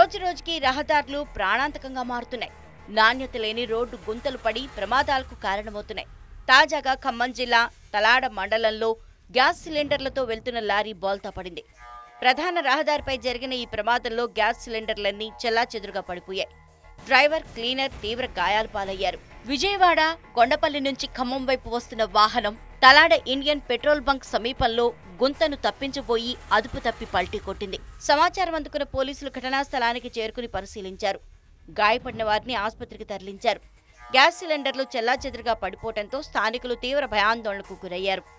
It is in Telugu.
రోజు రోజుకి రహదారులు ప్రాణాంతకంగా మారుతున్నాయి నాణ్యత లేని రోడ్డు గుంతలు పడి ప్రమాదాలకు కారణమవుతున్నాయి తాజాగా ఖమ్మం జిల్లా తలాడ మండలంలో గ్యాస్ సిలిండర్లతో వెళ్తున్న లారీ బోల్తా పడింది ప్రధాన రహదారిపై జరిగిన ఈ ప్రమాదంలో గ్యాస్ సిలిండర్లన్నీ చెల్లాచెదురుగా పడిపోయాయి డ్రైవర్ క్లీనర్ తీవ్ర గాయాల పాలయ్యారు విజయవాడ కొండపల్లి నుంచి ఖమ్మం వైపు వస్తున్న వాహనం తలాడ ఇండియన్ పెట్రోల్ బంక్ సమీపంలో గుంతను తప్పించబోయి అదుపు తప్పి పల్టీ కొట్టింది సమాచారం అందుకున్న పోలీసులు ఘటనా స్థలానికి చేరుకుని పరిశీలించారు గాయపడిన వారిని ఆసుపత్రికి తరలించారు గ్యాస్ సిలిండర్లు చెల్లాచెదురుగా పడిపోవడంతో స్థానికులు తీవ్ర భయాందోళనకు గురయ్యారు